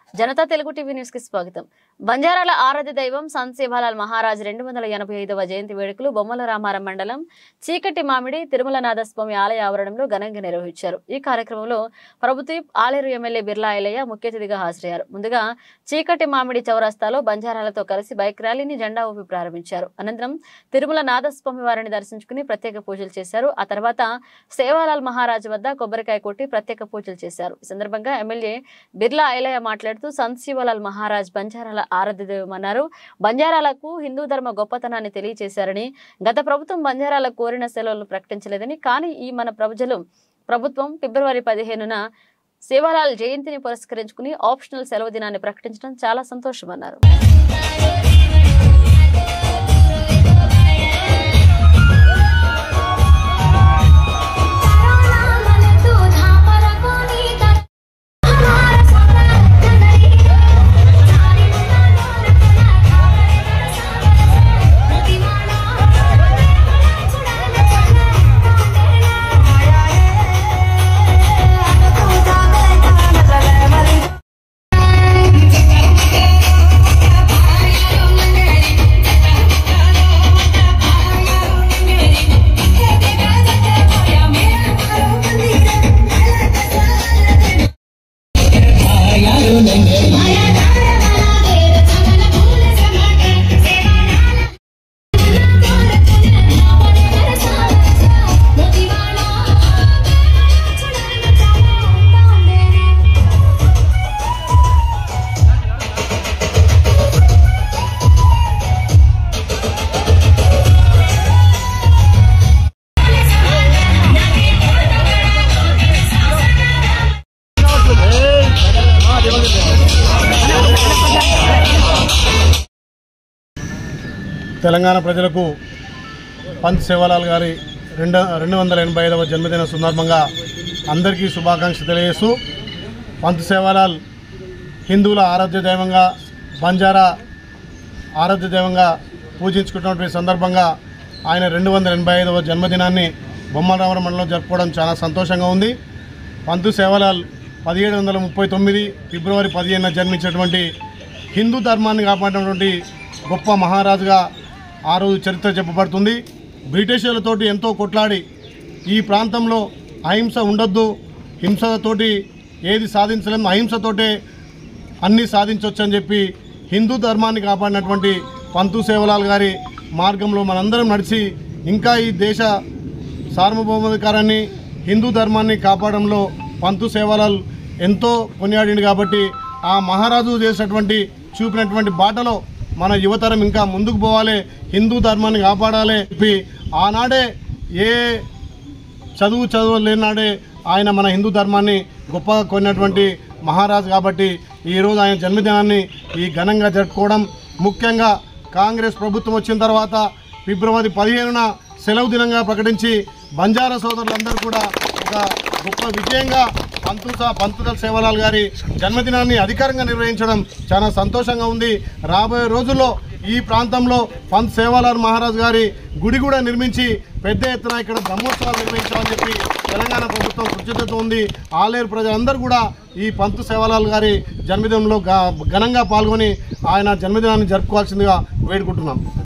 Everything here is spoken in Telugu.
జనతా తెలుగు టీవీ న్యూస్ కి స్వాగతం బంజారాల ఆరాధ్య దైవం సంత్ సేవాలాల్ మహారాజ్ రెండు వందల ఎనభై ఐదవ జయంతి వేడుకలు బొమ్మల రామారం మండలం చీకటి మామిడి తిరుమలనాథస్వామి ఆలయ ఆవరణంలో ఘనంగా నిర్వహించారు ఈ కార్యక్రమంలో ప్రభుత్వ ఆలేరు ఎమ్మెల్యే బిర్లా ఐలయ్య ముఖ్య అతిథిగా హాజరయ్యారు ముందుగా చీకటి మామిడి చౌరస్తాలో బంజారాలతో కలిసి బైక్ ర్యాలీని జెండా ఊపి ప్రారంభించారు అనంతరం తిరుమల నాథస్వామి వారిని దర్శించుకుని ప్రత్యేక పూజలు చేశారు ఆ తర్వాత సేవాలాల్ మహారాజ్ వద్ద కొబ్బరికాయ కొట్టి ప్రత్యేక పూజలు చేశారు ఈ సందర్భంగా ఎమ్మెల్యే బిర్లా ఐలయ్య మాట్లాడుతూ సంత్ శివలాల్ మహారాజ్ బంజారాల ఆరాధ్య దైవం అన్నారు బంజారాలకు హిందూ ధర్మ గొప్పతనాన్ని తెలియజేశారని గత ప్రభుత్వం బంజారాలకు కోరిన సెలవులు ప్రకటించలేదని కానీ ఈ మన ప్రజలు ప్రభుత్వం ఫిబ్రవరి పదిహేనున సేవాలాల్ జయంతిని పురస్కరించుకుని ఆప్షనల్ సెలవు దినాన్ని ప్రకటించడం చాలా సంతోషమన్నారు తెలంగాణ ప్రజలకు పంత్ సేవాలాల్ గారి రెండు రెండు వందల ఎనభై ఐదవ జన్మదిన సందర్భంగా అందరికీ శుభాకాంక్షలు తెలియజేస్తూ పంత్ సేవాలాల్ హిందువుల ఆరాధ్య దైవంగా బంజారా ఆరాధ్య దైవంగా పూజించుకున్నటువంటి సందర్భంగా ఆయన రెండు వందల ఎనభై ఐదవ జన్మదినాన్ని బొమ్మరామర మండలం జరుపుకోవడం చాలా సంతోషంగా ఉంది పంతు సేవలాల్ పదిహేడు వందల ముప్పై తొమ్మిది ఫిబ్రవరి పదిహేనున జన్మించినటువంటి హిందూ ధర్మాన్ని కాపాడినటువంటి గొప్ప మహారాజుగా ఆ రోజు చరిత్ర చెప్పబడుతుంది బ్రిటిషర్లతోటి ఎంతో కొట్లాడి ఈ ప్రాంతంలో అహింస ఉండొద్దు హింసతోటి ఏది సాధించలేం అహింసతోటే అన్నీ సాధించవచ్చు అని చెప్పి హిందూ ధర్మాన్ని కాపాడినటువంటి పంతు సేవలాల్ గారి మార్గంలో మనందరం నడిచి ఇంకా ఈ దేశ సార్వభౌమాధికారాన్ని హిందూ ధర్మాన్ని కాపాడంలో పంతు సేవలాల్ ఎంతో కొనియాడింది కాబట్టి ఆ మహారాజు చేసినటువంటి చూపినటువంటి బాటలో మన యువతరం ఇంకా ముందుకు పోవాలి హిందూ ధర్మాన్ని కాపాడాలి చెప్పి ఆనాడే ఏ చదువు చదువు లేనాడే ఆయన మన హిందూ ధర్మాన్ని గొప్పగా కొన్నటువంటి మహారాజు కాబట్టి ఈరోజు ఆయన జన్మదినాన్ని ఈ ఘనంగా జరుపుకోవడం ముఖ్యంగా కాంగ్రెస్ ప్రభుత్వం వచ్చిన తర్వాత ఫిబ్రవరి పదిహేనున సెలవు దినంగా ప్రకటించి బంజారా సోదరులందరూ కూడా ఒక గొప్ప విజయంగా పంతుల పంతుల సేవలాల్ గారి జన్మదినాన్ని అధికారంగా నిర్వహించడం చాలా సంతోషంగా ఉంది రాబోయే రోజుల్లో ఈ ప్రాంతంలో పంత్ సేవాలాల్ మహారాజ్ గారి గుడి కూడా నిర్మించి పెద్ద ఎత్తున ఇక్కడ బ్రహ్మోత్సవాలు నిర్వహించాలని చెప్పి తెలంగాణ ప్రభుత్వం కృతజ్ఞత ఉంది ఆలేరు ప్రజలందరూ కూడా ఈ పంతు సేవాలాల్ గారి జన్మదినంలో ఘ- ఘనంగా పాల్గొని ఆయన జన్మదినాన్ని జరుపుకోవాల్సిందిగా వేడుకుంటున్నాం